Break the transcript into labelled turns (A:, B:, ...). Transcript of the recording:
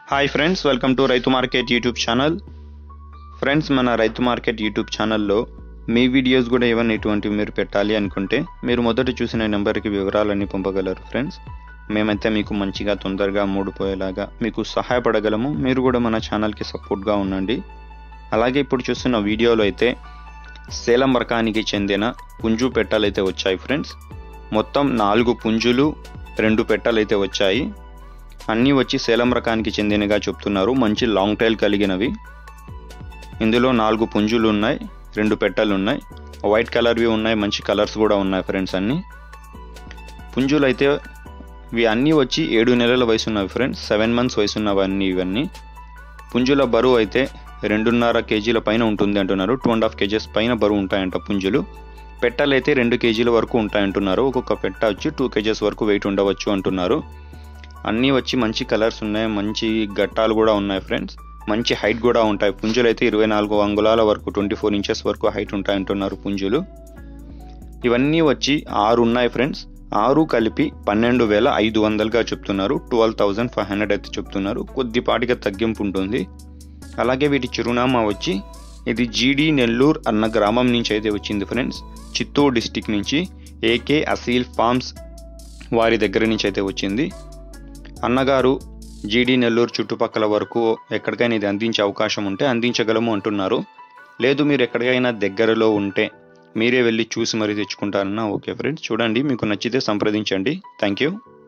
A: hi friends welcome to Raithu market YouTube channel friends మన Raithu market YouTube ఛానల్లో మీ videos కూడా ఏమైనా ఇటువంటివి మీరు పెట్టాలి అనుకుంటే మీరు మొదట చూసిన నెంబర్కి వివరాలన్నీ పంపగలరు ఫ్రెండ్స్ మేమైతే మీకు మంచిగా తొందరగా మూడిపోయేలాగా మీకు సహాయపడగలము మీరు కూడా మన ఛానల్కి సపోర్ట్గా ఉండండి అలాగే ఇప్పుడు చూస్తున్న వీడియోలో అయితే సేలం రకానికి చెందిన పుంజు పెట్టలైతే వచ్చాయి ఫ్రెండ్స్ మొత్తం నాలుగు పుంజులు రెండు పెట్టలైతే వచ్చాయి అన్నీ వచ్చి సేలం రకానికి చెందినగా చెప్తున్నారు మంచి లాంగ్ టైల్ కలిగినవి ఇందులో నాలుగు పుంజులు ఉన్నాయి రెండు పెట్టలు ఉన్నాయి వైట్ కలర్వి ఉన్నాయి మంచి కలర్స్ కూడా ఉన్నాయి ఫ్రెండ్స్ అన్నీ పుంజులు అయితే ఇవి అన్నీ వచ్చి ఏడు నెలల వయసు ఉన్నవి ఫ్రెండ్స్ సెవెన్ మంత్స్ వయసు ఉన్నవి అన్నీ ఇవన్నీ పుంజుల బరువు అయితే రెండున్నర కేజీల పైన ఉంటుంది అంటున్నారు టూ అండ్ హాఫ్ కేజెస్ పైన బరువు ఉంటాయంట పుంజులు పెట్టలు అయితే రెండు కేజీల వరకు ఉంటాయంటున్నారు ఒక్కొక్క పెట్ట వచ్చి టూ కేజెస్ వరకు వెయిట్ ఉండవచ్చు అంటున్నారు అన్నీ వచ్చి మంచి కలర్స్ ఉన్నాయి మంచి గట్టాలు కూడా ఉన్నాయి ఫ్రెండ్స్ మంచి హైట్ కూడా ఉంటాయి పుంజులు అయితే ఇరవై నాలుగు అంగుళాల వరకు ట్వంటీ ఫోర్ ఇంచెస్ వరకు హైట్ ఉంటాయంటున్నారు పుంజులు ఇవన్నీ వచ్చి ఆరు ఉన్నాయి ఫ్రెండ్స్ ఆరు కలిపి పన్నెండు వేల ఐదు వందలుగా చెప్తున్నారు ట్వెల్వ్ థౌజండ్ ఫైవ్ హండ్రెడ్ అయితే చెప్తున్నారు కొద్దిపాటిగా తగ్గింపు ఉంటుంది అలాగే వీటి చిరునామా వచ్చి ఇది జీడి నెల్లూరు అన్న గ్రామం నుంచి అయితే వచ్చింది ఫ్రెండ్స్ చిత్తూరు డిస్టిక్ నుంచి ఏకే అసీల్ ఫార్మ్స్ వారి దగ్గర నుంచి అయితే వచ్చింది అన్నగారు జీడి నెల్లూరు చుట్టుపక్కల వరకు ఎక్కడికైనా ఇది అందించే అవకాశం ఉంటే అందించగలము అంటున్నారు లేదు మీరు ఎక్కడికైనా దగ్గరలో ఉంటే మీరే వెళ్ళి చూసి మరీ తెచ్చుకుంటారన్నా ఓకే ఫ్రెండ్స్ చూడండి మీకు నచ్చితే సంప్రదించండి థ్యాంక్ యూ